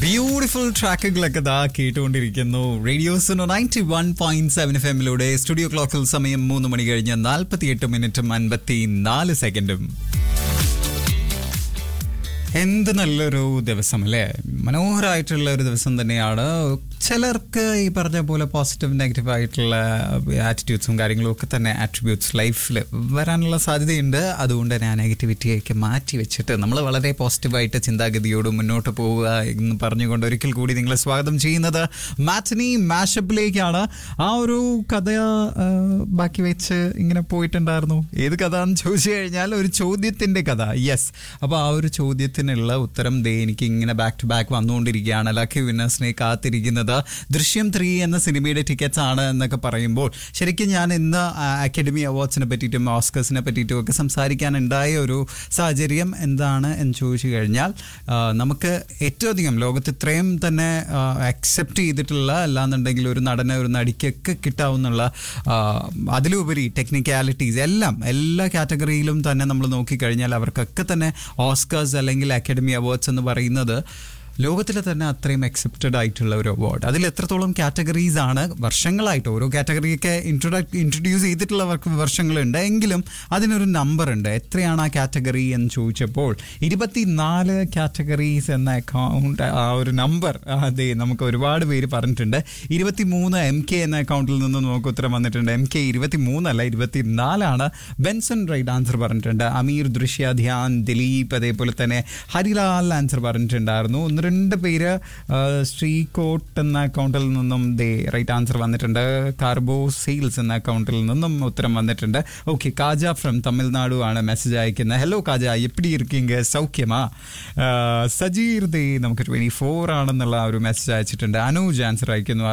beautiful ട്രാക്കുകളൊക്കെ ദാ കേട്ടുകൊണ്ടിരിക്കുന്നു radios ninety one point seven F എമ്മിലൂടെ സ്റ്റുഡിയോ ക്ലോക്കിൽ സമയം മൂന്ന് മണി കഴിഞ്ഞ് നാൽപ്പത്തിയെട്ട് മിനിറ്റും അൻപത്തി നാല് സെക്കൻഡും എന്ത് നല്ലൊരു ദിവസം അല്ലേ മനോഹരമായിട്ടുള്ള ഒരു ദിവസം തന്നെയാണ് ചിലർക്ക് ഈ പറഞ്ഞ പോലെ പോസിറ്റീവ് നെഗറ്റീവ് ആയിട്ടുള്ള ആറ്റിറ്റ്യൂഡ്സും കാര്യങ്ങളും ഒക്കെ തന്നെ ആട്രിബ്യൂട്ട്സ് ലൈഫിൽ വരാനുള്ള സാധ്യതയുണ്ട് അതുകൊണ്ട് തന്നെ ആ നെഗറ്റിവിറ്റിയൊക്കെ മാറ്റി വെച്ചിട്ട് നമ്മൾ വളരെ പോസിറ്റീവായിട്ട് ചിന്താഗതിയോട് മുന്നോട്ട് പോവുക എന്ന് പറഞ്ഞുകൊണ്ട് ഒരിക്കൽ കൂടി നിങ്ങളെ സ്വാഗതം ചെയ്യുന്നത് മാറ്റനി മാഷപ്പിലേക്കാണ് ആ ഒരു കഥ ആ, ബാക്കി വെച്ച് ഇങ്ങനെ പോയിട്ടുണ്ടായിരുന്നു ഏത് കഥ എന്ന് ചോദിച്ചു കഴിഞ്ഞാൽ ഒരു ചോദ്യത്തിന്റെ കഥ യെസ് അപ്പോൾ ആ ഒരു ചോദ്യത്തിനുള്ള ഉത്തരം ദേ എനിക്ക് ഇങ്ങനെ ബാക്ക് ടു ബാക്ക് വന്നുകൊണ്ടിരിക്കുകയാണ് ലക്കി വിന്നേഴ്സിനെ കാത്തിരിക്കുന്നത് ദൃശ്യം ത്രീ എന്ന സിനിമയുടെ ടിക്കറ്റ്സ് ആണ് എന്നൊക്കെ പറയുമ്പോൾ ശരിക്കും ഞാൻ ഇന്ന് അക്കാഡമി അവാർഡ്സിനെ പറ്റിയിട്ടും ഓസ്കേഴ്സിനെ പറ്റിയിട്ടും ഒക്കെ സംസാരിക്കാൻ ഉണ്ടായ ഒരു സാഹചര്യം എന്താണ് എന്ന് ചോദിച്ചു കഴിഞ്ഞാൽ ആ, നമുക്ക് ഏറ്റവും അധികം ലോകത്ത് ഇത്രയും തന്നെ അക്സെപ്റ്റ് ചെയ്തിട്ടുള്ള അല്ലാന്നുണ്ടെങ്കിൽ ഒരു നടന് ഒരു നടിക്കൊക്കെ കിട്ടാവുന്നുള്ള ആ, അതിലുപരി ടെക്നിക്കാലിറ്റീസ് എല്ലാം എല്ലാ കാറ്റഗറിയിലും തന്നെ നമ്മൾ നോക്കിക്കഴിഞ്ഞാൽ അവർക്കൊക്കെ തന്നെ ഓസ്കേഴ്സ് അല്ലെങ്കിൽ അക്കാഡമി അവാർഡ്സ് എന്ന് പറയുന്നത് ലോകത്തിലെ തന്നെ അത്രയും അക്സെപ്റ്റഡ് ആയിട്ടുള്ള ഒരു അവാർഡ് അതിൽ എത്രത്തോളം കാറ്റഗറീസ് ആണ് വർഷങ്ങളായിട്ട് ഓരോ കാറ്റഗറിയൊക്കെ ഇൻട്രൊഡ ഇൻട്രൊഡ്യൂസ് ചെയ്തിട്ടുള്ള വർക്ക് വർഷങ്ങളുണ്ട് എങ്കിലും അതിനൊരു നമ്പർ ഉണ്ട് എത്രയാണ് ആ കാറ്റഗറി എന്ന് ചോദിച്ചപ്പോൾ ഇരുപത്തിനാല് കാറ്റഗറീസ് എന്ന അക്കൗണ്ട് ആ ഒരു നമ്പർ അതെ നമുക്ക് ഒരുപാട് പേര് പറഞ്ഞിട്ടുണ്ട് ഇരുപത്തി മൂന്ന് എം കെ എന്ന അക്കൗണ്ടിൽ നിന്ന് നമുക്ക് ഉത്തരം വന്നിട്ടുണ്ട് എം കെ ഇരുപത്തി മൂന്നല്ല ഇരുപത്തിനാലാണ് ബെൻസൺ റൈറ്റ് ആൻസർ പറഞ്ഞിട്ടുണ്ട് അമീർ ദൃശ്യ ധ്യാൻ ദിലീപ് അതേപോലെ തന്നെ ഹരിലാൽ ആൻസർ പറഞ്ഞിട്ടുണ്ടായിരുന്നു ഒന്ന് രണ്ട് പേര് ആ, ശ്രീകോട്ട് എന്ന അക്കൗണ്ടിൽ നിന്നും ദേ റൈറ്റ് ആൻസർ വന്നിട്ടുണ്ട് കാർബോ സെയിൽസ് എന്ന അക്കൗണ്ടിൽ നിന്നും ഉത്തരം വന്നിട്ടുണ്ട് ഓക്കെ കാജ ഫ്രം തമിഴ്നാടു ആണ് മെസ്സേജ് അയക്കുന്നത് ഹലോ കാജ എപ്പിടി ഇരിക്കീങ്ക സൗഖ്യമാ ആ, സജീർ ദേ നമുക്ക് ട്വന്റി ഫോർ ആണെന്നുള്ള ആ ഒരു മെസ്സേജ് അയച്ചിട്ടുണ്ട് അനൂജ് ആൻസർ അയക്കുന്നു